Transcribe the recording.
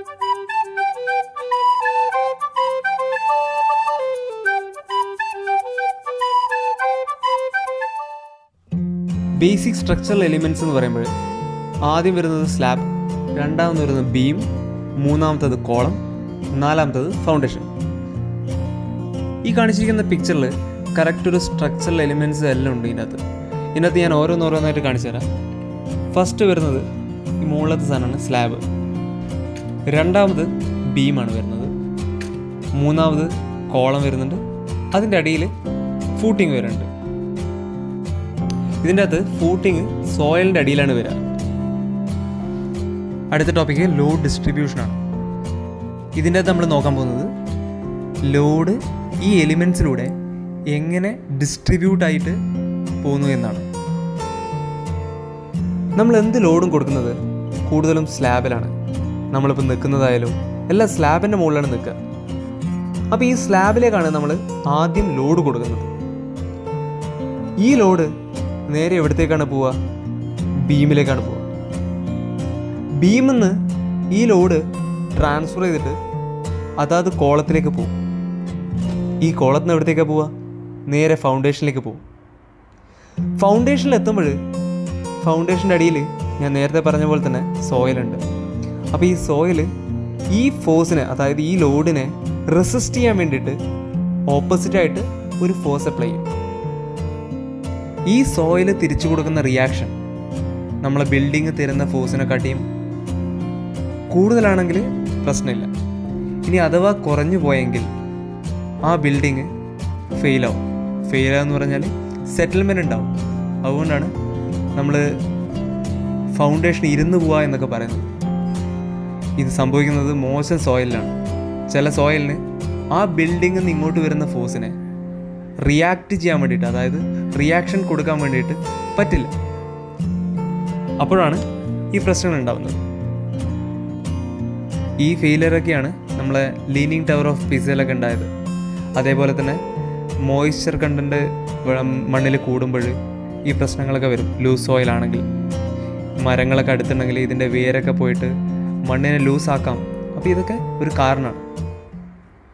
basic structural elements എന്ന് പറയുമ്പോൾ ആദ്യം വരുന്നത് സ്ലാബ് രണ്ടാമത് വരുന്നത് ബീം മൂന്നാമത്തത് കോളം നാലാമത്തത് ഫൗണ്ടേഷൻ ഈ കാണിച്ചിരിക്കുന്ന പിക്ചറിൽ കറക്റ്റ് ഒരു സ്ട്രക്ചറൽ എലിമെൻറ്റ്സ് എല്ലാം ഉണ്ട് ഇതിനകത്ത് ഇതിനകത്ത് ഞാൻ ഓരോന്നോരോന്നായിട്ട് കാണിച്ചു തരാം ഫസ്റ്റ് വരുന്നത് ഈ മുകളിലത്തെ സാധനമാണ് സ്ലാബ് രണ്ടാമത് ബീമാണ് വരുന്നത് മൂന്നാമത് കോളം വരുന്നുണ്ട് അതിൻ്റെ അടിയിൽ ഫൂട്ടിങ് വരുന്നുണ്ട് ഇതിൻ്റെ അകത്ത് ഫൂട്ടിങ് സോയിലിൻ്റെ അടിയിലാണ് വരിക അടുത്ത ടോപ്പിക്ക് ലോഡ് ഡിസ്ട്രിബ്യൂഷനാണ് ഇതിൻ്റെ അകത്ത് നമ്മൾ നോക്കാൻ പോകുന്നത് ലോഡ് ഈ എലിമെൻസിലൂടെ എങ്ങനെ ഡിസ്ട്രിബ്യൂട്ട് ആയിട്ട് പോകുന്നു എന്നാണ് നമ്മൾ എന്ത് ലോഡും കൊടുക്കുന്നത് കൂടുതലും സ്ലാബിലാണ് നമ്മളിപ്പോൾ നിൽക്കുന്നതായാലും എല്ലാം സ്ലാബിൻ്റെ മുകളിലാണ് നിൽക്കുക അപ്പോൾ ഈ സ്ലാബിലേക്കാണ് നമ്മൾ ആദ്യം ലോഡ് കൊടുക്കുന്നത് ഈ ലോഡ് നേരെ എവിടത്തേക്കാണ് പോവുക ബീമിലേക്കാണ് പോവുക ബീമിൽ നിന്ന് ഈ ലോഡ് ട്രാൻസ്ഫർ ചെയ്തിട്ട് അതാത് കോളത്തിലേക്ക് പോകും ഈ കോളത്തിന് എവിടത്തേക്കാണ് പോവുക നേരെ ഫൗണ്ടേഷനിലേക്ക് പോകും ഫൗണ്ടേഷനിൽ എത്തുമ്പോൾ ഫൗണ്ടേഷൻ്റെ അടിയിൽ ഞാൻ നേരത്തെ പറഞ്ഞ പോലെ തന്നെ സോയിലുണ്ട് അപ്പോൾ ഈ സോയിൽ ഈ ഫോഴ്സിനെ അതായത് ഈ ലോഡിനെ റെസിസ്റ്റ് ചെയ്യാൻ വേണ്ടിയിട്ട് ഓപ്പോസിറ്റായിട്ട് ഒരു ഫോഴ്സ് അപ്ലൈ ചെയ്യും ഈ സോയിൽ തിരിച്ചു കൊടുക്കുന്ന റിയാക്ഷൻ നമ്മളെ ബിൽഡിങ് തരുന്ന ഫോഴ്സിനെക്കാട്ടിയും കൂടുതലാണെങ്കിൽ പ്രശ്നമില്ല ഇനി അഥവാ കുറഞ്ഞു പോയെങ്കിൽ ആ ബിൽഡിങ് ഫെയിലാവും ഫെയിലാന്ന് പറഞ്ഞാൽ സെറ്റിൽമെൻറ്റ് ഉണ്ടാവും അതുകൊണ്ടാണ് നമ്മൾ ഫൗണ്ടേഷൻ ഇരുന്ന് പോവുക എന്നൊക്കെ പറയുന്നത് ഇത് സംഭവിക്കുന്നത് മോശം സോയിലിലാണ് ചില സോയിലിന് ആ ബിൽഡിങ്ങിൽ നിന്ന് ഇങ്ങോട്ട് വരുന്ന ഫോഴ്സിനെ റിയാക്ട് ചെയ്യാൻ വേണ്ടിയിട്ട് അതായത് റിയാക്ഷൻ കൊടുക്കാൻ വേണ്ടിയിട്ട് പറ്റില്ല അപ്പോഴാണ് ഈ പ്രശ്നങ്ങൾ ഉണ്ടാകുന്നത് ഈ ഫെയിലിയറൊക്കെയാണ് നമ്മളെ ലീനിങ് ടവർ ഓഫ് പിസയിലൊക്കെ ഉണ്ടായത് അതേപോലെ തന്നെ മോയ്സ്ചർ കണ്ടൻറ്റ് മണ്ണിൽ കൂടുമ്പോൾ ഈ പ്രശ്നങ്ങളൊക്കെ വരും ലൂസ് സോയിൽ ആണെങ്കിൽ മരങ്ങളൊക്കെ അടുത്തുണ്ടെങ്കിൽ ഇതിൻ്റെ വേരൊക്കെ പോയിട്ട് മണ്ണിനെ ലൂസ് ആക്കാം അപ്പോൾ ഇതൊക്കെ ഒരു കാരണമാണ്